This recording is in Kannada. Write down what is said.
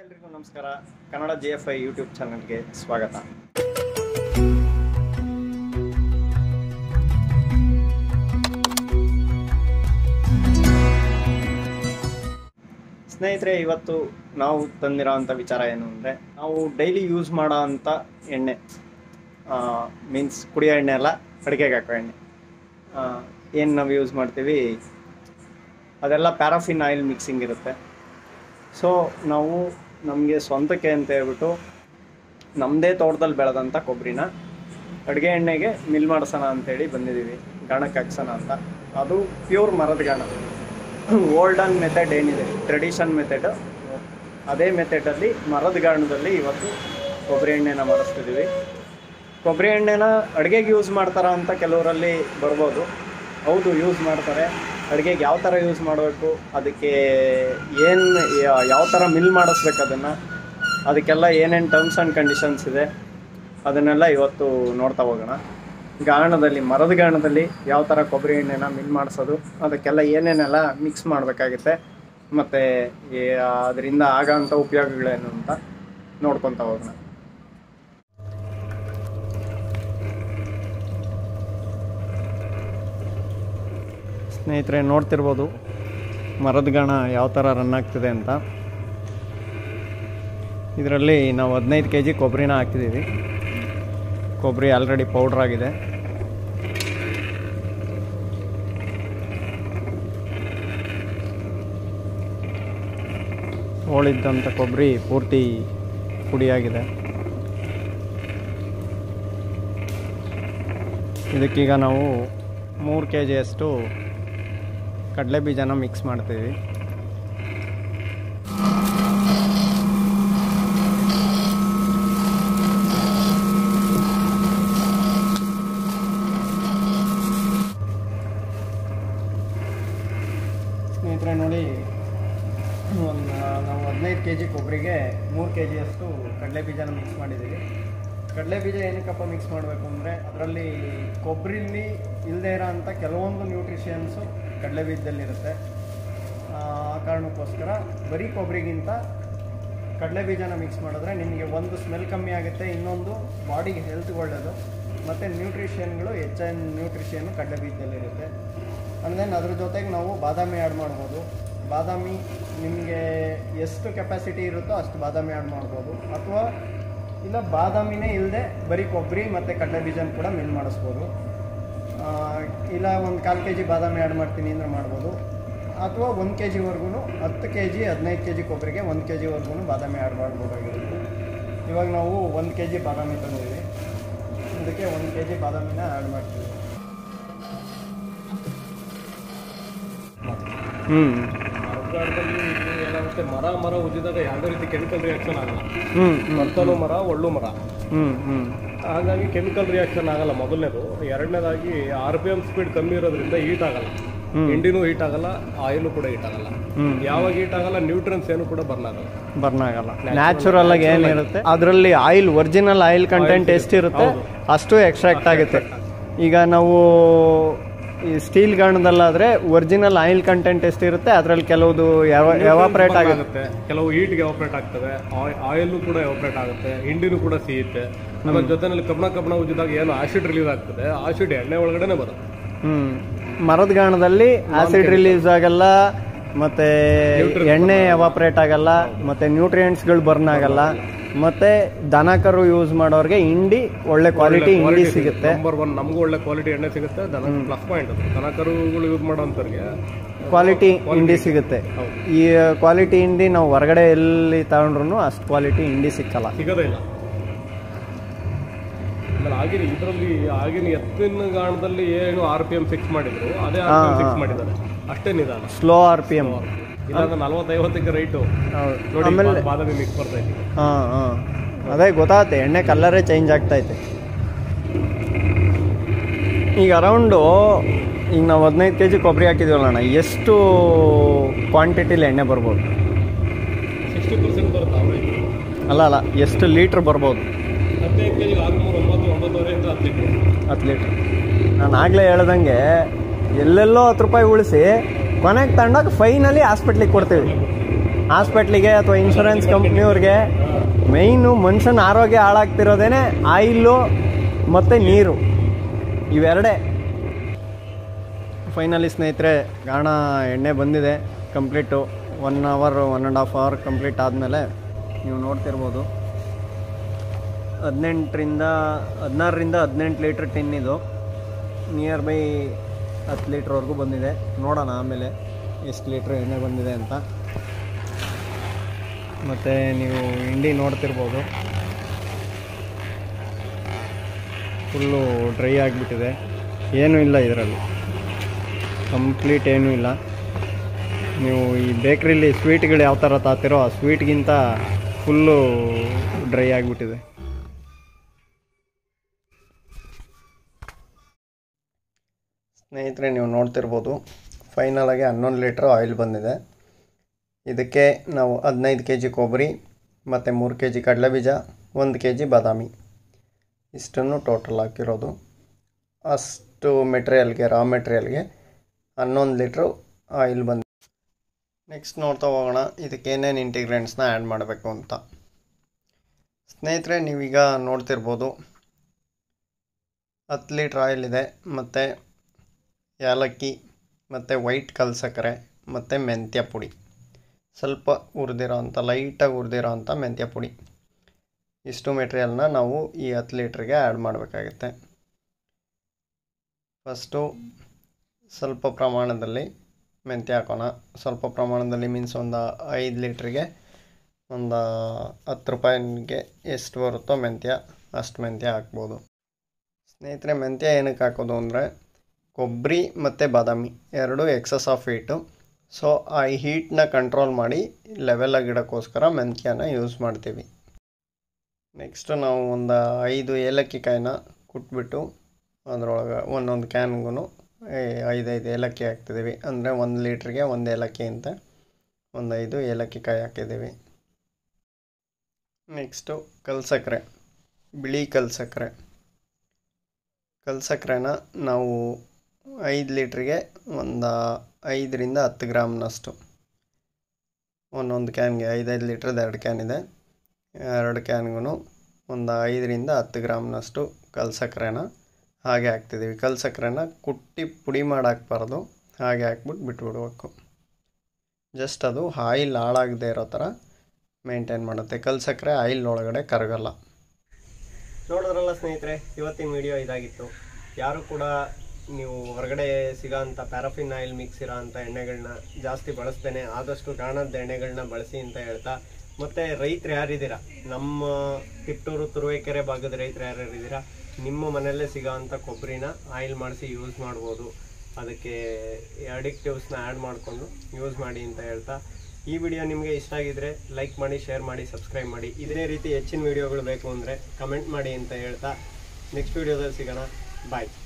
ಎಲ್ರಿಗೂ ನಮಸ್ಕಾರ Kannada G F I YouTube ಚಾನಲ್ಗೆ ಸ್ವಾಗತ ಸ್ನೇಹಿತರೆ ಇವತ್ತು ನಾವು ತಂದಿರೋಂಥ ವಿಚಾರ ಏನು ಅಂದರೆ ನಾವು ಡೈಲಿ ಯೂಸ್ ಮಾಡೋ ಅಂಥ ಎಣ್ಣೆ ಮೀನ್ಸ್ ಕುಡಿಯೋ ಎಣ್ಣೆ ಅಲ್ಲ ಅಡುಗೆಗೆ ಹಾಕೋ ಎಣ್ಣೆ ಏನು ನಾವು ಯೂಸ್ ಮಾಡ್ತೀವಿ ಅದೆಲ್ಲ ಪ್ಯಾರಾಫಿನ್ ಆಯಿಲ್ ಮಿಕ್ಸಿಂಗ್ ಇರುತ್ತೆ ಸೊ ನಾವು ನಮಗೆ ಸ್ವಂತಕ್ಕೆ ಅಂತ ಹೇಳ್ಬಿಟ್ಟು ನಮ್ಮದೇ ತೋಟದಲ್ಲಿ ಬೆಳೆದಂಥ ಕೊಬ್ಬರಿನ ಅಡುಗೆ ಎಣ್ಣೆಗೆ ಮಿಲ್ ಮಾಡಿಸೋಣ ಅಂತೇಳಿ ಬಂದಿದ್ದೀವಿ ಗಾಣಕ್ಕೆ ಹಾಕ್ಸೋಣ ಅಂತ ಅದು ಪ್ಯೂರ್ ಮರದ ಗಾಣ ಓಲ್ಡನ್ ಮೆಥಡ್ ಏನಿದೆ ಟ್ರೆಡಿಷನ್ ಮೆಥಡ್ ಅದೇ ಮೆಥಡಲ್ಲಿ ಮರದ ಗಾಣದಲ್ಲಿ ಇವತ್ತು ಕೊಬ್ಬರಿ ಎಣ್ಣೆನ ಮಾಡಿಸ್ತಿದ್ದೀವಿ ಕೊಬ್ಬರಿ ಎಣ್ಣೆನ ಅಡುಗೆಗೆ ಯೂಸ್ ಮಾಡ್ತಾರ ಅಂತ ಕೆಲವರಲ್ಲಿ ಬರ್ಬೋದು ಹೌದು ಯೂಸ್ ಮಾಡ್ತಾರೆ ಅಡುಗೆಗೆ ಯಾವ ಥರ ಯೂಸ್ ಮಾಡಬೇಕು ಅದಕ್ಕೆ ಏನು ಯಾವ ಥರ ಮಿಲ್ ಮಾಡಿಸ್ಬೇಕು ಅದನ್ನು ಅದಕ್ಕೆಲ್ಲ ಏನೇನು ಟರ್ಮ್ಸ್ ಆ್ಯಂಡ್ ಕಂಡೀಷನ್ಸ್ ಇದೆ ಅದನ್ನೆಲ್ಲ ಇವತ್ತು ನೋಡ್ತಾ ಹೋಗೋಣ ಗಾಣದಲ್ಲಿ ಮರದ ಗಾಣದಲ್ಲಿ ಯಾವ ಥರ ಕೊಬ್ಬರಿ ಎಣ್ಣೆನ ಮಿಲ್ ಮಾಡಿಸೋದು ಅದಕ್ಕೆಲ್ಲ ಏನೇನೆಲ್ಲ ಮಿಕ್ಸ್ ಮಾಡಬೇಕಾಗುತ್ತೆ ಮತ್ತು ಅದರಿಂದ ಆಗೋಂಥ ಉಪಯೋಗಗಳೇನು ಅಂತ ನೋಡ್ಕೊತಾ ಹೋಗೋಣ ಸ್ನೇಹಿತರೆ ನೋಡ್ತಿರ್ಬೋದು ಮರದ ಗಾಣ ಯಾವ ಥರ ರನ್ ಆಗ್ತಿದೆ ಅಂತ ಇದರಲ್ಲಿ ನಾವು ಹದಿನೈದು ಕೆ ಜಿ ಕೊಬ್ಬರಿನ ಹಾಕ್ತಿದ್ದೀವಿ ಕೊಬ್ಬರಿ ಆಲ್ರೆಡಿ ಪೌಡ್ರ್ ಆಗಿದೆ ಹೋಳಿದ್ದಂಥ ಕೊಬ್ಬರಿ ಪೂರ್ತಿ ಪುಡಿಯಾಗಿದೆ ಇದಕ್ಕೀಗ ನಾವು ಮೂರು ಕೆ ಜಿಯಷ್ಟು ಕಡಲೆ ಬೀಜನ ಮಿಕ್ಸ್ ಮಾಡ್ತೀವಿ ಸ್ನೇಹಿತರೆ ನೋಡಿ ಒಂದು ನಾವು ಹದಿನೈದು ಕೆ ಜಿ ಕೊಬ್ಬರಿಗೆ ಮೂರು ಕೆ ಜಿಯಷ್ಟು ಕಡಲೆ ಬೀಜನ ಮಿಕ್ಸ್ ಮಾಡಿದ್ದೀವಿ ಕಡಲೆ ಬೀಜ ಏನಕ್ಕಪ್ಪ ಮಿಕ್ಸ್ ಮಾಡಬೇಕು ಅಂದರೆ ಅದರಲ್ಲಿ ಕೊಬ್ಬರಿಲಿ ಇಲ್ಲದೆ ಇರೋ ಅಂಥ ಕೆಲವೊಂದು ನ್ಯೂಟ್ರಿಷನ್ಸು ಕಡಲೆ ಬೀಜದಲ್ಲಿರುತ್ತೆ ಆ ಕಾರಣಕ್ಕೋಸ್ಕರ ಬರೀ ಕೊಬ್ಬರಿಗಿಂತ ಕಡಲೆ ಬೀಜನ ಮಿಕ್ಸ್ ಮಾಡಿದ್ರೆ ನಿಮಗೆ ಒಂದು ಸ್ಮೆಲ್ ಕಮ್ಮಿ ಆಗುತ್ತೆ ಇನ್ನೊಂದು ಬಾಡಿಗೆ ಹೆಲ್ತ್ಗೆ ಒಳ್ಳೆಯದು ಮತ್ತು ನ್ಯೂಟ್ರಿಷನ್ಗಳು ಹೆಚ್ಚಿನ ನ್ಯೂಟ್ರಿಷನ್ ಕಡಲೆ ಬೀಜದಲ್ಲಿರುತ್ತೆ ಆ್ಯಂಡ್ ದೆನ್ ಅದ್ರ ಜೊತೆಗೆ ನಾವು ಬಾದಾಮಿ ಆ್ಯಡ್ ಮಾಡ್ಬೋದು ಬಾದಾಮಿ ನಿಮಗೆ ಎಷ್ಟು ಕೆಪಾಸಿಟಿ ಇರುತ್ತೋ ಅಷ್ಟು ಬಾದಾಮಿ ಆ್ಯಡ್ ಮಾಡ್ಬೋದು ಅಥವಾ ಇಲ್ಲ ಬಾದಾಮಿನೇ ಇಲ್ಲದೆ ಬರೀ ಕೊಬ್ಬರಿ ಮತ್ತು ಕಡಲೆ ಬೀಜನ ಕೂಡ ಮಿಲ್ ಮಾಡಿಸ್ಬೋದು ಆ, ಇಲ್ಲ ಒಂದು ಕಾಲು ಕೆ ಜಿ ಬಾದಾಮಿ ಆ್ಯಡ್ ಮಾಡ್ತೀನಿ ಅಂದರೆ ಮಾಡ್ಬೋದು ಅಥವಾ ಒಂದು ಕೆ ಜಿವರೆಗೂ ಹತ್ತು ಕೆ ಜಿ ಹದಿನೈದು ಕೆ ಜಿ ಕೊಬ್ಬರಿಗೆ ಒಂದು ಕೆ ಜಿವರೆಗೂ ಬಾದಾಮಿ ಆ್ಯಡ್ ಮಾಡ್ಬೋದಾಗಿರುತ್ತೆ ಇವಾಗ ನಾವು ಒಂದು ಕೆ ಜಿ ಬಾದಾಮಿ ತಂದಿದ್ದೀವಿ ಇದಕ್ಕೆ ಒಂದು ಕೆ ಜಿ ಬಾದಾಮಿನ ಆ್ಯಡ್ ಮಾಡ್ತೀವಿ ಹ್ಞೂ ಮರಗಾಡದಲ್ಲಿ ಏನಾಗುತ್ತೆ ಮರ ಮರ ಉಜ್ಜಿದಾಗ ಯಾವುದೇ ರೀತಿ ಕೆಮಿಕಲ್ ರಿಯಾಕ್ಷನ್ ಆಗಲ್ಲ ಹ್ಞೂ ಕತ್ತಲು ಮರ ಒಳ್ಳು ಮರ ಹ್ಞೂ ಹ್ಞೂ ಹಾಗಾಗಿ ಕೆಮಿಕಲ್ ರಿಯಾಕ್ಷನ್ ಆಗಲ್ಲ ಮೊದಲನೇದು ಎರಡನೇದಾಗಿ ಆರ್ ಪಿ ಎಮ್ ಸ್ಪೀಡ್ ಕಮ್ಮಿ ಇರೋದ್ರಿಂದ ಹೀಟ್ ಆಗಲ್ಲ ಹ್ಮ್. ಹಿಂಡಿನೂ ಹೀಟ್ ಆಗಲ್ಲ ಆಯಿಲು ಕೂಡ ಹೀಟ್ ಆಗಲ್ಲ ಹ್ಞೂ ಯಾವಾಗ ಹೀಟ್ ಆಗಲ್ಲ ನ್ಯೂಟ್ರನ್ಸ್ ಏನು ಕೂಡ ಬರ್ನ್ ಆಗಲ್ಲ ಬರ್ನ್ ಆಗಲ್ಲ ನ್ಯಾಚುರಲ್ ಆಗಿ ಏನಿರುತ್ತೆ ಅದರಲ್ಲಿ ಆಯಿಲ್ ಒರಿಜಿನಲ್ ಆಯಿಲ್ ಕಂಟೆಂಟ್ ಎಷ್ಟಿರುತ್ತೆ ಅಷ್ಟು ಎಕ್ಸ್ಟ್ರಾಕ್ಟ್ ಆಗುತ್ತೆ ಈಗ ನಾವು ಈ ಸ್ಟೀಲ್ ಗಾಣದಲ್ಲಾದ್ರೆ ಒರಿಜಿನಲ್ ಆಯಿಲ್ ಕಂಟೆಂಟ್ ಎಷ್ಟಿರುತ್ತೆ ಅದರಲ್ಲಿ ಕೆಲವುದು ಎವಾಪ್ರೇಟ್ ಆಗುತ್ತೆ ಆಗುತ್ತೆ ಕೆಲವು ಹೀಟ್ಗೆ ಎವಾಪ್ರೇಟ್ ಆಗ್ತವೆ ಆಯಿಲ್ ಕೂಡ ಎವಾಪ್ರೇಟ್ ಆಗುತ್ತೆ ಹಿಂಡಿನೂ ಕೂಡ ಸಿಹಿತ್ತೆ ಆಮೇಲೆ ಜೊತೆನಲ್ಲಿ ಕಬ್ಬಣ ಕಬ್ಬಣ ಉಜ್ಜಿದಾಗ ಏನು ಆಸಿಡ್ ರಿಲೀಸ್ ಆಗ್ತದೆ ಆಸಿಡ್ ಎಣ್ಣೆ ಒಳಗಡೆನೆ ಬರುತ್ತೆ ಹ್ಮ್ ಮರದ ಗಾಣದಲ್ಲಿ ಆಸಿಡ್ ರಿಲೀಸ್ ಆಗಲ್ಲ ಮತ್ತೆ ಎಣ್ಣೆ ಎವಾಪ್ರೇಟ್ ಆಗಲ್ಲ ಮತ್ತೆ ನ್ಯೂಟ್ರಿಯೆಂಟ್ಸ್ಗಳು ಬರ್ನ್ ಆಗಲ್ಲ ಮತ್ತೆ ದನಕರು ಯೂಸ್ ಮಾಡೋರಿಗೆ ಹಿಂಡಿ ಒಳ್ಳೆ ಕ್ವಾಲಿಟಿ ಹಿಂಡಿ ಸಿಗುತ್ತೆ ನಂಬರ್ ಒನ್ ನಮಗೂ ಒಳ್ಳೆ ಕ್ವಾಲಿಟಿ ಎಣ್ಣೆ ಸಿಗುತ್ತೆ ದನ ಪ್ಲಸ್ ಪಾಯಿಂಟ್ ಅದು ದನ ಕರುಗಳು ಯೂಸ್ ಮಾಡೋಂಥವ್ರಿಗೆ ಕ್ವಾಲಿಟಿ ಹಿಂಡಿ ಸಿಗುತ್ತೆ ಹೌದು. ಈ ಕ್ವಾಲಿಟಿ ಹಿಂಡಿ ನಾವು ಹೊರಗಡೆ ಎಲ್ಲಿ ತಗೊಂಡ್ರು ಅಷ್ಟು ಕ್ವಾಲಿಟಿ ಹಿಂಡಿ ಸಿಕ್ಕಲ್ಲ ಸಿಗೋದೇ ಇಲ್ಲ ಆಮೇಲೆ ಆಗಿನ ಇದರಲ್ಲಿ ಆಗಿನ ಎತ್ತಿನ ಗಾಣದಲ್ಲಿ ಏನು ಆರ್ ಪಿ ಎಂ ಫಿಕ್ಸ್ ಮಾಡಿದ್ರು ಅದೇ ಆರ್ ಪಿ ಎಂ ಫಿಕ್ಸ್ ಮಾಡಿದ್ದಾರೆ ಅಷ್ಟೇ ನಿಧಾನ ಸ್ಲೋ ಆರ್ ಪಿ ಎಮ್ ಇಲ್ಲಾಂದ್ರೆ ನಲ್ವತ್ತೈವತ್ತಕ್ಕೆ ರೈಟು ನೋಡಿ ಆಮೇಲೆ ಬಾ- ಬಾದಾಮಿ ಮಿಕ್ಸ್ ಬರ್ತಾ ಇದೆ ಹಾಂ ಹಾಂ ಅದೇ ಗೊತ್ತಾಗುತ್ತೆ ಎಣ್ಣೆ ಕಲ್ಲರೇ ಚೇಂಜ್ ಆಗ್ತೈತೆ ಈಗ ಅರೌಂಡು ಈಗ ನಾವು ಹದಿನೈದು ಕೆ ಜಿ ಕೊಬ್ಬರಿ ಹಾಕಿದ್ದೀವಲ್ಲ ಅಣ್ಣ ಎಷ್ಟು ಕ್ವಾಂಟಿಟಿಲಿ ಎಣ್ಣೆ ಬರ್ಬೋದು ಸಿಕ್ಸ್ಟಿ ಪರ್ಸೆಂಟ್ ಬರುತ್ತೆ ಅವ್ರಿಗೆ ಅಲ್ಲ ಅಲ್ಲ ಎಷ್ಟು ಲೀಟ್ರ್ ಬರ್ಬೋದು ಹದಿನೈದು ಕೆ ಜಿಗೆ ಆರುನೂರ ಒಂಬತ್ತು ಒಂಬತ್ತುವರೆಯಿಂದ ಹತ್ತು ಲೀಟ್ರ್ ಹತ್ತು ಲೀಟ್ರ್ ನಾನು ಆಗಲೇ ಹೇಳ್ದಂಗೆ ಎಲ್ಲೆಲ್ಲೋ ಹತ್ತು ರೂಪಾಯಿ ಉಳಿಸಿ ಕೊನೆಗೆ ತಗೊಂಡಾಗ ಫೈನಲಿ ಹಾಸ್ಪಿಟ್ಲಿಗೆ ಕೊಡ್ತೀವಿ ಹಾಸ್ಪಿಟ್ಲಿಗೆ ಅಥವಾ ಇನ್ಶೂರೆನ್ಸ್ ಕಂಪ್ನಿಯವ್ರಿಗೆ ಮೇಯ್ನು ಮನುಷ್ಯನ ಆರೋಗ್ಯ ಹಾಳಾಗ್ತಿರೋದೇನೆ ಆಯಿಲ್ಲು ಮತ್ತು ನೀರು ಇವೆರಡೇ ಫೈನಲಿ ಸ್ನೇಹಿತರೆ ಗಾಣ ಎಣ್ಣೆ ಬಂದಿದೆ complete one hour one and half hour complete ಆದಮೇಲೆ ನೀವು ನೋಡ್ತಿರ್ಬೋದು ಹದಿನೆಂಟರಿಂದ ಹದಿನಾರರಿಂದ ಹದಿನೆಂಟು ಲೀಟ್ರ್ ಟಿನ್ ಇದು ನಿಯರ್ ಬೈ ಹತ್ತು ಲೀಟ್ರ್ವರೆಗೂ ಬಂದಿದೆ ನೋಡೋಣ ಆಮೇಲೆ ಎಷ್ಟು ಲೀಟ್ರ್ ಎಣ್ಣೆ ಬಂದಿದೆ ಅಂತ ಮತ್ತು ನೀವು ಹಿಂಡಿ ನೋಡ್ತಿರ್ಬೋದು ಫುಲ್ಲು ಡ್ರೈ ಆಗಿಬಿಟ್ಟಿದೆ ಏನೂ ಇಲ್ಲ ಇದರಲ್ಲಿ ಕಂಪ್ಲೀಟ್ ಏನೂ ಇಲ್ಲ ನೀವು ಈ ಬೇಕ್ರಿಲಿ ಸ್ವೀಟ್ಗಳು ಯಾವ ಥರ ತಾತಿರೋ ಆ ಸ್ವೀಟ್ಗಿಂತ ಫುಲ್ಲು ಡ್ರೈ ಆಗಿಬಿಟ್ಟಿದೆ ಸ್ನೇಹಿತರೆ ನೀವು ನೋಡ್ತಿರ್ಬೋದು ಫೈನಲಾಗಿ ಹನ್ನೊಂದು ಲೀಟ್ರ್ ಆಯಿಲ್ ಬಂದಿದೆ ಇದಕ್ಕೆ ನಾವು ಹದಿನೈದು ಕೆ ಜಿ ಕೊಬ್ಬರಿ ಮತ್ತು ಮೂರು ಕೆ ಜಿ ಕಡಲೆಬೀಜ ಒಂದು ಕೆ ಜಿ ಬಾದಾಮಿ ಇಷ್ಟನ್ನು ಟೋಟಲ್ ಹಾಕಿರೋದು ಅಷ್ಟು ಮೆಟೀರಿಯಲ್ಗೆ ರಾ ಮೆಟೀರಿಯಲ್ಗೆ ಹನ್ನೊಂದು ಲೀಟ್ರು ಆಯಿಲ್ ಬಂದಿದೆ ನೆಕ್ಸ್ಟ್ ನೋಡ್ತಾ ಹೋಗೋಣ ಇದಕ್ಕೆ ಏನೇನು ಇಂಟಿಗ್ರೆಂಟ್ಸ್ನ ಆ್ಯಡ್ ಮಾಡಬೇಕು ಅಂತ ಸ್ನೇಹಿತರೆ ನೀವೀಗ ನೋಡ್ತಿರ್ಬೋದು ಹತ್ತು ಲೀಟ್ರ್ ಆಯಿಲ್ ಇದೆ ಮತ್ತು ಏಲಕ್ಕಿ ಮತ್ತು ವೈಟ್ ಕಲ್ ಸಕ್ಕರೆ ಮತ್ತು ಮೆಂತ್ಯ ಪುಡಿ ಸ್ವಲ್ಪ ಹುರಿದಿರೋ ಅಂಥ ಲೈಟಾಗಿ ಹುರಿದಿರೋ ಅಂಥ ಮೆಂತ್ಯ ಪುಡಿ ಇಷ್ಟು ಮೆಟೀರಿಯಲ್ನ ನಾವು ಈ ಹತ್ತು ಲೀಟ್ರಿಗೆ ಆ್ಯಡ್ ಮಾಡಬೇಕಾಗುತ್ತೆ ಫಸ್ಟು ಸ್ವಲ್ಪ ಪ್ರಮಾಣದಲ್ಲಿ ಮೆಂತ್ಯ ಹಾಕೋಣ ಸ್ವಲ್ಪ ಪ್ರಮಾಣದಲ್ಲಿ ಮೀನ್ಸ್ ಒಂದು ಐದು ಲೀಟ್ರಿಗೆ ಒಂದು ಹತ್ತು ರೂಪಾಯಿಗೆ ಎಷ್ಟು ಬರುತ್ತೋ ಮೆಂತ್ಯ ಅಷ್ಟು ಮೆಂತ್ಯ ಹಾಕ್ಬೋದು ಸ್ನೇಹಿತರೆ ಮೆಂತ್ಯ ಏನಕ್ಕೆ ಹಾಕೋದು ಅಂದರೆ ಕೊಬ್ಬರಿ ಮತ್ತು ಬಾದಾಮಿ ಎರಡು ಎಕ್ಸಸ್ ಆಫ್ ಹೀಟು ಸೊ ಆ ಹೀಟ್ನ ಕಂಟ್ರೋಲ್ ಮಾಡಿ ಲೆವೆಲ್ ಆಗಿಡೋಕ್ಕೋಸ್ಕರ ಮೆಂತ್ಯನ ಯೂಸ್ ಮಾಡ್ತೀವಿ ನೆಕ್ಸ್ಟ್ ನಾವು ಒಂದು ಐದು ಏಲಕ್ಕಿ ಕಾಯಿನ ಕುಟ್ಬಿಟ್ಟು ಅದರೊಳಗೆ ಒಂದೊಂದು ಕ್ಯಾನ್ಗೂ ಐದೈದು ಏಲಕ್ಕಿ ಹಾಕ್ತಿದ್ದೀವಿ ಅಂದರೆ ಒಂದು ಲೀಟ್ರಿಗೆ ಒಂದು ಏಲಕ್ಕಿ ಅಂತ ಒಂದು ಐದು ಏಲಕ್ಕಿ ಕಾಯಿ ಹಾಕಿದ್ದೀವಿ ನೆಕ್ಸ್ಟು ಕಲ್ ಸಕ್ಕರೆ ಬಿಳಿ ಕಲ್ ಸಕ್ಕರೆ ಕಲ್ ಸಕ್ಕರೆನ ನಾವು ಐದು ಲೀಟ್ರಿಗೆ ಒಂದು ಐದರಿಂದ ಹತ್ತು ಗ್ರಾಮ್ನಷ್ಟು ಒಂದೊಂದು ಕ್ಯಾನ್ಗೆ ಐದೈದು ಲೀಟ್ರದ್ದು ಎರಡು ಕ್ಯಾನ್ ಇದೆ ಎರಡು ಕ್ಯಾನ್ಗೂ ಒಂದು ಐದರಿಂದ ಹತ್ತು ಗ್ರಾಮ್ನಷ್ಟು ಕಲ್ ಸಕ್ಕರೆನ ಹಾಗೆ ಹಾಕ್ತಿದ್ದೀವಿ ಕಲ್ ಸಕ್ಕರೆನ ಕುಟ್ಟಿ ಪುಡಿ ಮಾಡಿ ಹಾಕ್ಬಾರ್ದು ಹಾಗೆ ಹಾಕ್ಬಿಟ್ಟು ಬಿಟ್ಬಿಡ್ಬೇಕು ಜಸ್ಟ್ ಅದು ಆಯಿಲ್ ಹಾಳಾಗದೇ ಇರೋ ಥರ ಮೇಂಟೈನ್ ಮಾಡುತ್ತೆ ಕಲ್ ಸಕ್ಕರೆ ಆಯಿಲ್ ಒಳಗಡೆ ಕರಗಲ್ಲ ನೋಡಿದ್ರಲ್ಲ ಸ್ನೇಹಿತರೆ ಇವತ್ತಿನ ವಿಡಿಯೋ ಇದಾಗಿತ್ತು ಯಾರು ಕೂಡ ನೀವು ಹೊರಗಡೆ ಸಿಗೋಂಥ ಪ್ಯಾರಾಫಿನ್ ಆಯಿಲ್ ಮಿಕ್ಸ್ ಇರೋ ಅಂಥ ಎಣ್ಣೆಗಳನ್ನ ಜಾಸ್ತಿ ಬಳಸ್ತೇನೆ ಆದಷ್ಟು ಗಾಣದ ಎಣ್ಣೆಗಳನ್ನ ಬಳಸಿ ಅಂತ ಹೇಳ್ತಾ ಮತ್ತೆ ರೈತರು ಯಾರಿದ್ದೀರಾ ನಮ್ಮ ತಿಟ್ಟೂರು ತುರುವೇಕೆರೆ ಭಾಗದ ರೈತರು ಯಾರ್ಯಾರಿದ್ದೀರಾ ನಿಮ್ಮ ಮನೆಯಲ್ಲೇ ಸಿಗೋ ಅಂಥ ಕೊಬ್ಬರಿನ ಆಯಿಲ್ ಮಾಡಿಸಿ ಯೂಸ್ ಮಾಡ್ಬೋದು ಅದಕ್ಕೆ ಅಡಿಕ್ಟಿವ್ಸ್ನ ಆ್ಯಡ್ ಮಾಡಿಕೊಂಡು ಯೂಸ್ ಮಾಡಿ ಅಂತ ಹೇಳ್ತಾ ಈ ವಿಡಿಯೋ ನಿಮಗೆ ಇಷ್ಟ ಆಗಿದ್ರೆ ಲೈಕ್ ಮಾಡಿ ಶೇರ್ ಮಾಡಿ ಸಬ್ಸ್ಕ್ರೈಬ್ ಮಾಡಿ ಇದೇ ರೀತಿ ಹೆಚ್ಚಿನ ವಿಡಿಯೋಗಳು ಬೇಕು ಅಂದರೆ ಕಮೆಂಟ್ ಮಾಡಿ ಅಂತ ಹೇಳ್ತಾ ನೆಕ್ಸ್ಟ್ ವಿಡಿಯೋದಲ್ಲಿ ಸಿಗೋಣ ಬಾಯ್